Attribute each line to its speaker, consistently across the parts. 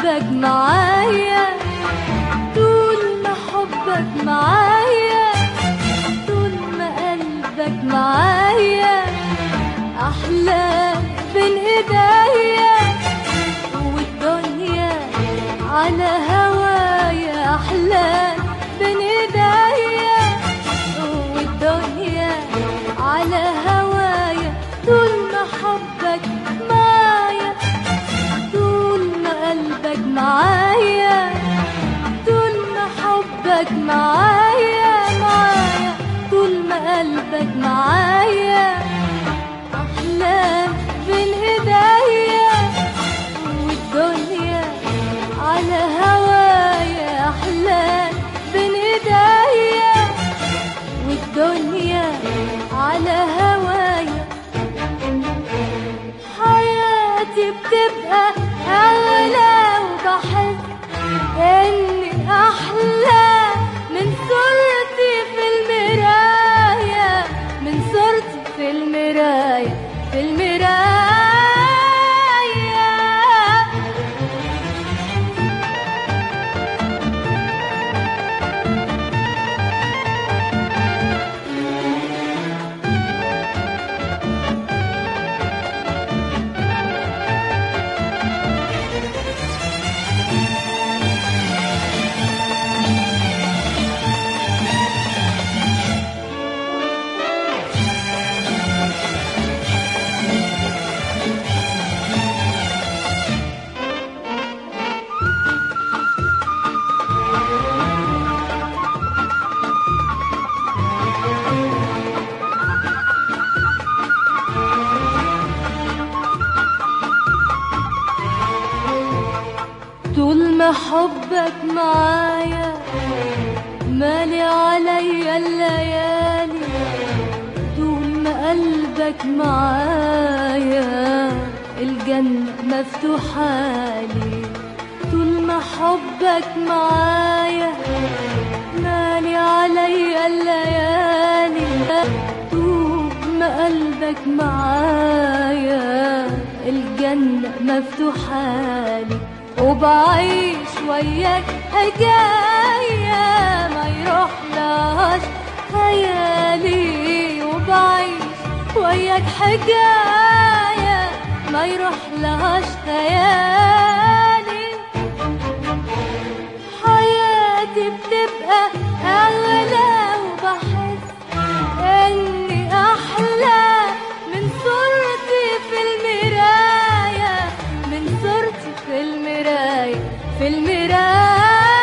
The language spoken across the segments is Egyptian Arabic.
Speaker 1: حبك معايا طول ما حبك معايا طول ما قلبك معايا أحلى بين إيديا والدنيا على هوايا أحلى بين إيديا والدنيا على هوايا طول ما حبك معايا طول ما قلبك معايا طول ما حبك معايا معايا طول ما قلبك معايا أحلام بين إيديا والدنيا على هوايا أحلام بين إيديا والدنيا على هوايا حياتي بتبقى أغلى وبحس إني أحلى من صورتي في المراية من صورتي في المراية في المراية طول ما حبك معايا مالي عليا الليالي طول ما قلبك معايا الجنة مفتوحة لي طول ما حبك معايا مالي عليا الليالي طول ما قلبك معايا الجنة مفتوحة لي وبعيش وياك حكاية ما يروح لهاش خيالي وبعيش وياك حكاية ما يروح لهاش خيالي حياتي بتبقى أغلى وبحس إني أحلى من صورتي في المراية من صورتي في المراية في المراية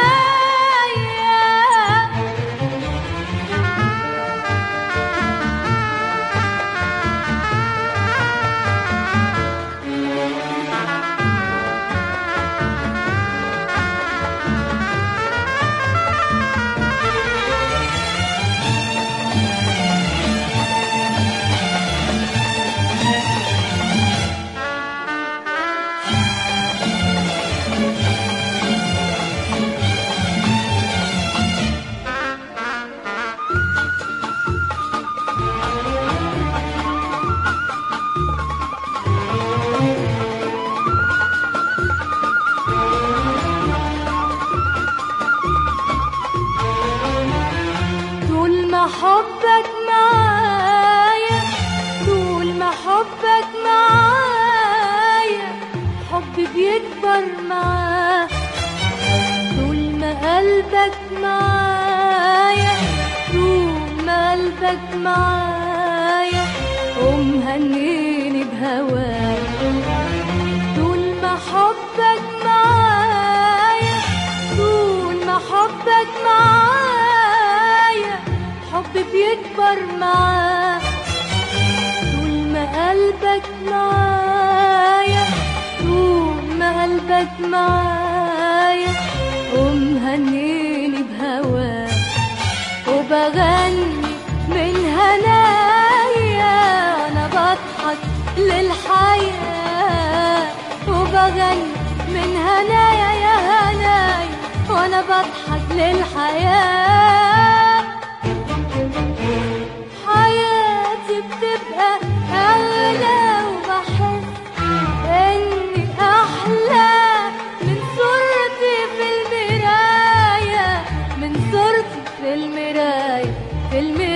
Speaker 1: طول ما حبك معايا طول ما حبك معايا حبي بيكبر معاه طول ما قلبك معايا طول ما قلبك معايا قوم هنيني بهواك طول ما حبك معايا طول ما حبك معايا حبي بيكبر معاه طول ما قلبك معايا طول ما قلبك معايا قوم هنيني بهواك وبغني من هنايا انا بضحك للحياة وبغني من هنايا يا هنايا وانا بضحك للحياة حياتي بتبقى أغلى وبحس إني أحلى من صورتي في المراية في المراية